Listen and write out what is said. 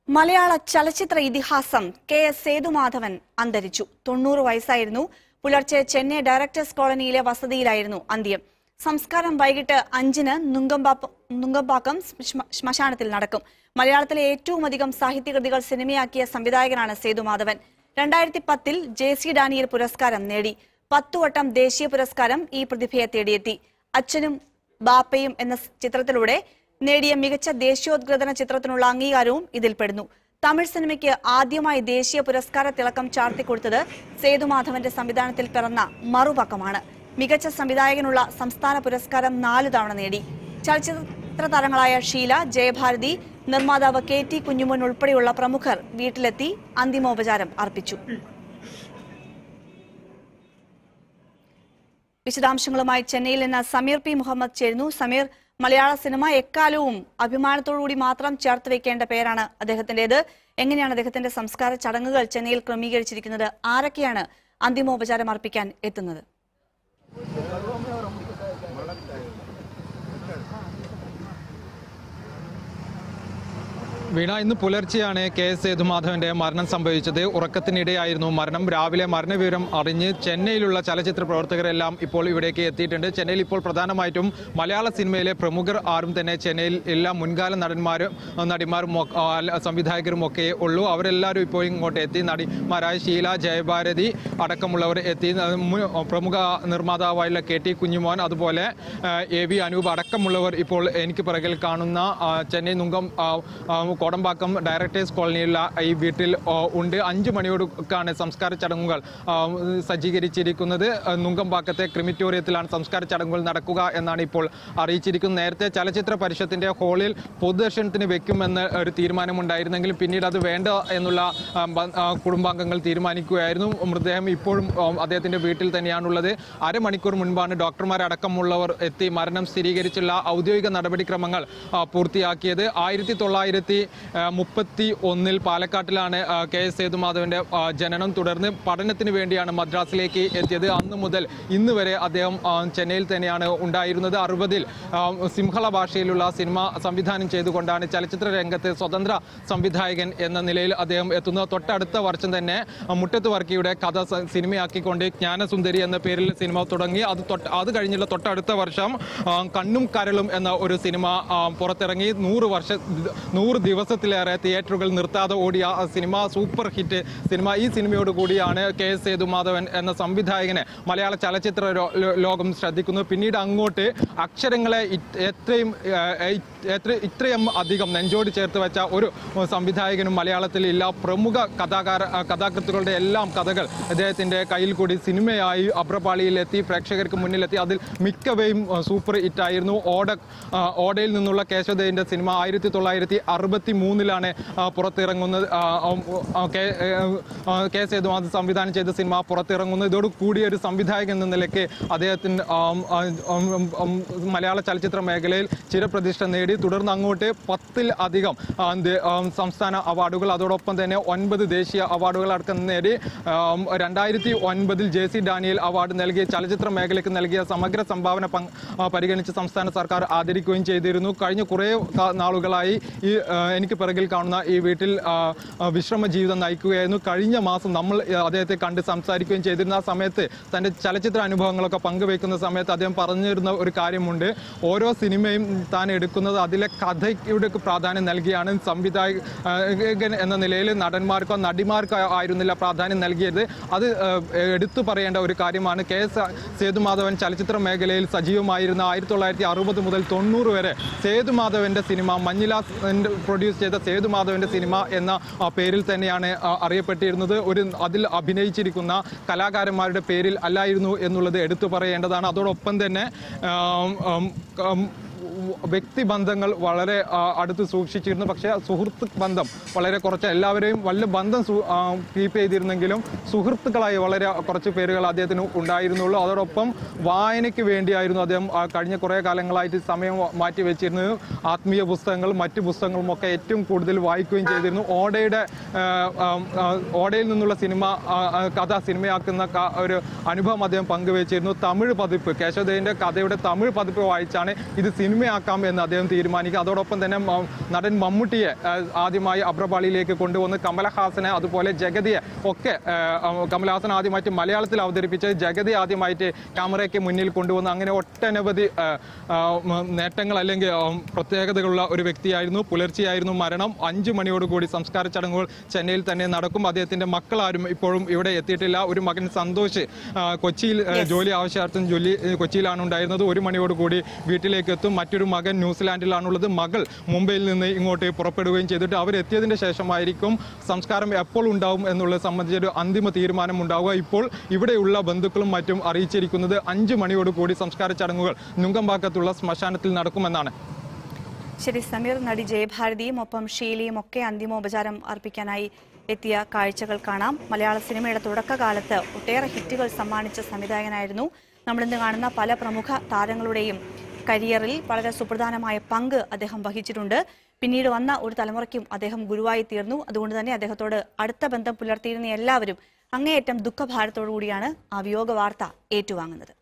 മലയാള ചലച്ചിത്ര ഇതിഹാസം കെ എസ് സേതുമാധവൻ അന്തരിച്ചു തൊണ്ണൂറ് വയസ്സായിരുന്നു പുലർച്ചെ ചെന്നൈ ഡയറക്ടേഴ്സ് കോളനിയിലെ വസതിയിലായിരുന്നു അന്ത്യം സംസ്കാരം വൈകിട്ട് അഞ്ചിന് നുങ്കമ്പാപ്പ നുങ്കമ്പാക്കം ശ്മ- ശ്മശാനത്തിൽ നടക്കും മലയാളത്തിലെ ഏറ്റവും അധികം സാഹിത്യകൃതികൾ സിനിമയാക്കിയ സംവിധായകനാണ് സേതുമാധവൻ രണ്ടായിരത്തി പത്തിൽ ജെ സി ഡാനിയൽ പുരസ്കാരം നേടി പത്തുവട്ടം ദേശീയ പുരസ്കാരം ഈ പ്രതിഭയെ തേടിയെത്തി അച്ഛനും ബാപ്പയും എന്ന ചിത്രത്തിലൂടെ നേടിയ മികച്ച ദേശീയോദ്ഗ്രഥന ചിത്രത്തിനുള്ള അംഗീകാരവും ഇതിൽപ്പെടുന്നു തമിഴ് സിനിമയ്ക്ക് ആദ്യമായി ദേശീയ പുരസ്കാര തിളക്കം ചാർത്തിക്കൊടുത്തത് സേതുമാധവന്റെ സംവിധാനത്തിൽ പിറന്ന മറുപക്കമാണ് മികച്ച സംവിധായകനുള്ള സംസ്ഥാന പുരസ്കാരം നാലു തവണ നേടി ചലച്ചിത്ര താരങ്ങളായ ഷീല ജയഭാരതി നിർമ്മാതാവ് കെ ടി കുഞ്ഞുമോൻ ഉൾപ്പെടെയുള്ള പ്രമുഖർ വീട്ടിലെത്തി അന്തിമോപചാരം അർപ്പിച്ചു വിശദാംശങ്ങളുമായി ചെന്നൈയിൽ നിന്ന് സമീർ പി മുഹമ്മദ് ചേരുന്നു സമീർ മലയാള സിനിമ എക്കാലവും അഭിമാനത്തോടുകൂടി മാത്രം ചേർത്ത് വെക്കേണ്ട പേരാണ് അദ്ദേഹത്തിന്റേത് എങ്ങനെയാണ് അദ്ദേഹത്തിന്റെ സംസ്കാര ചടങ്ങുകൾ ചെന്നൈയിൽ ക്രമീകരിച്ചിരിക്കുന്നത് ആരൊക്കെയാണ് അന്തിമോപചാരം അർപ്പിക്കാൻ എത്തുന്നത് വീണ ഇന്ന് പുലർച്ചെയാണ് കെ എസ് സേതുമാധവന്റെ മരണം സംഭവിച്ചത് ഉറക്കത്തിനിടെയായിരുന്നു മരണം രാവിലെ മരണവിവരം അറിഞ്ഞ് ചെന്നൈയിലുള്ള ചലച്ചിത്ര പ്രവർത്തകരെല്ലാം ഇപ്പോൾ ഇവിടേക്ക് എത്തിയിട്ടുണ്ട് ചെന്നൈയിൽ ഇപ്പോൾ പ്രധാനമായിട്ടും മലയാള സിനിമയിലെ പ്രമുഖർ ആരും തന്നെ ചെന്നൈയിൽ എല്ലാ മുൻകാല നടന്മാരും നടിമാരും ഒക്കെ- ആ, അല്ല, സംവിധായകരും ഒക്കെ ഉള്ളൂ അവരെല്ലാവരും ഇപ്പോൾ ഇങ്ങോട്ട് എത്തി നടിമാരായ ഷീല ജയഭാരതി അടക്കമുള്ളവർ എത്തി ആ, മു- പ്രമുഖ നിർമ്മാതാവായുള്ള കെ ടി കുഞ്ഞുമോൻ അതുപോലെ ആ, എ വി അനൂപ് അടക്കമുള്ളവർ ഇപ്പോൾ എനിക്ക് പിറകിൽ കാണുന്ന ആ, ചെന്നൈ നുങ്കം ആ, ആ, കോടമ്പാക്കം ഡയറക്ടേഴ്സ് കോളനിയിലുള്ള ഈ വീട്ടിൽ ആ, ഉണ്ട് അഞ്ചു മണിയോടൊക്കെയാണ് സംസ്കാര ചടങ്ങുകൾ ആ, സജ്ജീകരിച്ചിരിക്കുന്നത് ആ, നുങ്കമ്പാക്കത്തെ ക്രിമിറ്റോറിയത്തിലാണ് സംസ്കാര ചടങ്ങുകൾ നടക്കുക എന്നാണ് ഇപ്പോൾ അറിയിച്ചിരിക്കുന്നത് നേരത്തെ ചലച്ചിത്ര പരിഷത്തിന്റെ ഹാളിൽ പൊതുദർശനത്തിന് വെക്കുമെന്ന് ഒരു തീരുമാനമുണ്ടായിരുന്നെങ്കിലും പിന്നീട് അത് വേണ്ട എന്നുള്ള ആ, ബ- ആ, കുടുംബാംഗങ്ങൾ തീരുമാനിക്കുകയായിരുന്നു മൃതദേഹം ഇപ്പോഴും ആ, അദ്ദേഹത്തിന്റെ വീട്ടിൽ തന്നെയാണുള്ളത് അരമണിക്കൂർ മുൻപാണ് ഡോക്ടർമാരടക്കമുള്ളവർ എത്തി മരണം സ്ഥിരീകരിച്ചുള്ള ഔദ്യോഗിക നടപടിക്രമങ്ങൾ ആ, പൂർത്തിയാക്കിയത് ആയിരത്തി തൊള്ളായിരത്തി മുപ്പത്തി ഒന്നിൽ പാലക്കാട്ടിലാണ് ആ, കെ എസ് സേതുമാധവന്റെ ആ, ജനനം തുടർന്ന് പഠനത്തിന് വേണ്ടിയാണ് മദ്രാസിലേക്ക് എത്തിയത് അന്ന് മുതൽ ഇന്ന് വരെ അദ്ദേഹം ആ, ചെന്നൈയിൽ തന്നെയാണ് ഉണ്ടായിരുന്നത് അറുപതിൽ സിംഹള ഭാഷയിലുള്ള സിനിമ സംവിധാനം ചെയ്തുകൊണ്ടാണ് ചലച്ചിത്ര രംഗത്ത് സ്വതന്ത്ര സംവിധായകൻ എന്ന നിലയിൽ അദ്ദേഹം എത്തുന്നത് തൊട്ടടുത്ത വർഷം തന്നെ ആ, മുട്ടത്ത് വർക്കിയുടെ കഥ സ- സിനിമയാക്കിക്കൊണ്ട് ജ്ഞാനസുന്ദരി എന്ന പേരിൽ സിനിമ തുടങ്ങി അത് തൊട്ട് അത് കഴിഞ്ഞുള്ള തൊട്ടടുത്ത വർഷം ആ, കണ്ണും കരളും എന്ന ഒരു സിനിമ ആ, പുറത്തിറങ്ങി നൂറ് വർഷ നൂറ് ദിവസത്തിലേറെ തിയേറ്ററുകൾ നിർത്താതെ ഓടിയ ആ സിനിമ സൂപ്പർ ഹിറ്റ് സിനിമ ഈ സിനിമയോട് കൂടിയാണ് കെ എസ് സേതുമാധവൻ എന്ന സംവിധായകനെ മലയാള ചലച്ചിത്ര രോ- ലോ- ലോകം ശ്രദ്ധിക്കുന്നത് പിന്നീട് അങ്ങോട്ട് അക്ഷരങ്ങളെ ഇത് എത്രയും ആ, ഇ- എത്ര ഇത്രയും അധികം നെഞ്ചോട് ചേർത്ത് വെച്ച ഒരു സംവിധായകനും മലയാളത്തിൽ ഇല്ല പ്രമുഖ കഥാകാര ആ, കഥാകൃത്തുക്കളുടെ എല്ലാം കഥകൾ അദ്ദേഹത്തിന്റെ കയ്യിൽ കൂടി സിനിമയായി അബ്രപാളിയിലെത്തി പ്രേക്ഷകർക്ക് മുന്നിലെത്തി അതിൽ മിക്കവയും ആ, സൂപ്പർ ഹിറ്റായിരുന്നു ഓട ആ, ഓടയിൽ നിന്നുള്ള കേശവദേവിന്റെ സിനിമ ആയിരത്തി തൊള്ളായിരത്തി അറുപത്തി മൂന്നിലാണ് പുറത്തിറങ്ങുന്നത് ആ, ഉം, ആ, കെ- ആ, കെ സേതുമാധ സംവിധാനം ചെയ്ത സിനിമ പുറത്തിറങ്ങുന്നത് ഇതോട് കൂടി ഒരു സംവിധായകൻ എന്ന നിലയ്ക്ക് അദ്ദേഹത്തിന് ആം, ആ, ഉം, ഉം, ഉം, മലയാള ചലച്ചിത്ര മേഖലയിൽ ചിരപ്രതിഷ്ഠ നേടി തുടർന്ന് അങ്ങോട്ട് പത്തിൽ അധികം ആ, എന്ത്, ആം, സംസ്ഥാന അവാർഡുകൾ അതോടൊപ്പം തന്നെ ഒൻപത് ദേശീയ അവാർഡുകൾ അടക്കം നേടി ആം, രണ്ടായിരത്തി ഒൻപതിൽ ജെ സി ഡാനിയൽ അവാർഡ് നൽകി ചലച്ചിത്ര മേഖലയ്ക്ക് നൽകിയ സമഗ്ര സംഭാവന പങ്ക് ആ, പരിഗണിച്ച് സംസ്ഥാന സർക്കാർ ആദരിക്കുകയും ചെയ്തിരുന്നു കഴിഞ്ഞ കുറേ കാ- നാളുകളായി ഈ ആ, എനിക്ക് പിറകിൽ കാണുന്ന ഈ വീട്ടിൽ ആ, ആ, വിശ്രമ ജീവിതം നയിക്കുകയായിരുന്നു കഴിഞ്ഞ മാസം നമ്മൾ ആ, അദ്ദേഹത്തെ കണ്ട് സംസാരിക്കുകയും ചെയ്തിരുന്ന ആ സമയത്ത് തൻ്റെ ചലച്ചിത്ര അനുഭവങ്ങളൊക്കെ പങ്കുവയ്ക്കുന്ന സമയത്ത് അദ്ദേഹം പറഞ്ഞിരുന്ന ഒരു കാര്യമുണ്ട് ഓരോ സിനിമയും താൻ എടുക്കുന്നത് അതിലെ കഥയുടെ പ്രാധാന്യം നൽകിയാണ് സംവിധായകൻ എന്ന നിലയിൽ നടന്മാർക്കോ നടിമാർക്കോ ആയിരുന്നില്ല പ്രാധാന്യം നൽകിയത് അത് ആ, എടുത്തു പറയേണ്ട ഒരു കാര്യമാണ് കെ എസ് സേതുമാധവൻ ചലച്ചിത്ര മേഖലയിൽ സജീവമായിരുന്ന ആയിരത്തി തൊള്ളായിരത്തി അറുപത് മുതൽ തൊണ്ണൂറ് വരെ സേതുമാധവന്റെ സിനിമ മഞ്ഞിലാസ് പ്രൊഡ്യൂസ് ചെയ്ത സേതുമാധവന്റെ സിനിമ എന്ന ആ, പേരിൽ തന്നെയാണ് ആ, അറിയപ്പെട്ടിരുന്നത് ഒരു അതിൽ അഭിനയിച്ചിരിക്കുന്ന കലാകാരന്മാരുടെ പേരിൽ അല്ലായിരുന്നു എന്നുള്ളത് എടുത്തു പറയേണ്ടതാണ് അതോടൊപ്പം തന്നെ ആം, ആം, ആം, വ്യക്തിബന്ധങ്ങൾ വളരെ ആ, അടുത്ത് സൂക്ഷിച്ചിരുന്നു പക്ഷേ സുഹൃത്ത് ബന്ധം വളരെ കുറച്ച് എല്ലാവരെയും വലിയ ബന്ധം കീപ്പ് ചെയ്തിരുന്നെങ്കിലും സുഹൃത്തുക്കളായി വളരെ കുറച്ച് പേരുകൾ അദ്ദേഹത്തിന് ഉണ്ടായിരുന്നുള്ളൂ അതോടൊപ്പം വായനയ്ക്ക് വേണ്ടിയായിരുന്നു അദ്ദേഹം ആ, കഴിഞ്ഞ കുറേ കാലങ്ങളായിട്ട് സമയം മാറ്റി വെച്ചിരുന്നത് ആത്മീയ പുസ്തകങ്ങളും മറ്റു പുസ്തകങ്ങളും ഒക്കെ ഏറ്റവും കൂടുതൽ വായിക്കുകയും ചെയ്തിരുന്നു ഓടയുടെ ആ, ആ, ആ, ഓടയിൽ നിന്നുള്ള സിനിമ ആ, ആ, കഥ സിനിമയാക്കുന്ന ക- ഒരു അനുഭവം അദ്ദേഹം പങ്കുവച്ചിരുന്നു തമിഴ് പതിപ്പ് കേശവദേവിന്റെ കഥയുടെ തമിഴ് പതിപ്പ് വായിച്ചാണ് ഇത് സിനിമ സിനിമയാക്കാം എന്ന് അദ്ദേഹം തീരുമാനിക്കുക അതോടൊപ്പം തന്നെ മ- നടൻ മമ്മൂട്ടിയെ ആ, ആദ്യമായി അബ്രപാളിയിലേക്ക് കൊണ്ടുവന്ന് കമലഹാസനെ അതുപോലെ ജഗതിയെ ഒക്കെ ആ, ആ, കമലഹാസൻ ആദ്യമായിട്ട് മലയാളത്തിൽ അവതരിപ്പിച്ച് ജഗതി ആദ്യമായിട്ട് ക്യാമറയ്ക്ക് മുന്നിൽ കൊണ്ടുവന്ന് അങ്ങനെ ഒട്ടനവധി ആ, ആ, ഉം, നേട്ടങ്ങൾ അല്ലെങ്കിൽ ആ, പ്രത്യേകതകളുള്ള ഒരു വ്യക്തിയായിരുന്നു പുലർച്ചെയായിരുന്നു മരണം അഞ്ചു മണിയോടുകൂടി സംസ്കാര ചടങ്ങുകൾ ചെന്നൈയിൽ തന്നെ നടക്കും അദ്ദേഹത്തിന്റെ മക്കളാരും ഇപ്പോഴും ഇവിടെ എത്തിയിട്ടില്ല ഒരു മകൻ സന്തോഷ് ആ, കൊച്ചിയിൽ ആ, ജോലി ആവശ്യാർത്ഥം ജോലി ഏ, കൊച്ചിയിലാണ് ഉണ്ടായിരുന്നത് ഒരു മണിയോടുകൂടി വീട്ടിലേക്ക് എത്തും മറ്റൊരു മകൻ ന്യൂസിലാൻഡിലാണുള്ളത് മകൾ മുംബൈയിൽ നിന്ന് ഇങ്ങോട്ട് പുറപ്പെടുകയും ചെയ്തിട്ട് അവരെത്തിയതിന്റെ ശേഷമായിരിക്കും സംസ്കാരം എപ്പോൾ ഉണ്ടാവും എന്നുള്ളത് സംബന്ധിച്ചൊരു അന്തിമ തീരുമാനം ഉണ്ടാവുക ഇപ്പോൾ ഇവിടെയുള്ള ബന്ധുക്കളും മറ്റും അറിയിച്ചിരിക്കുന്നത് അഞ്ചു മണിയോടുകൂടി സംസ്കാര ചടങ്ങുകൾ നുങ്കമ്പാക്കത്തുള്ള ശ്മശാനത്തിൽ നടക്കുമെന്നാണ് ശരി സമീർ നടി ജയഭാരതിയും ഒപ്പം ഷീലയും ഒക്കെ അന്തിമോപചാരം അർപ്പിക്കാനായി എത്തിയ കാഴ്ചകൾ കാണാം മലയാള സിനിമയുടെ തുടക്കകാലത്ത് ഒട്ടേറെ ഹിറ്റുകൾ സമ്മാനിച്ച സംവിധായകനായിരുന്നു നമ്മളിന്ന് കാണുന്ന പല പ്രമുഖ താരങ്ങളുടെയും കരിയറിൽ വളരെ സുപ്രധാനമായ പങ്ക് അദ്ദേഹം വഹിച്ചിട്ടുണ്ട് പിന്നീട് വന്ന ഒരു തലമുറയ്ക്കും അദ്ദേഹം ഗുരുവായി തീർന്നു അതുകൊണ്ട് തന്നെ അദ്ദേഹത്തോട് അടുത്ത ബന്ധം പുലർത്തിയിരുന്ന എല്ലാവരും അങ്ങേയറ്റം ദുഃഖഭാരത്തോടു കൂടിയാണ് ആ വിയോഗ വാർത്ത ഏറ്റുവാങ്ങുന്നത്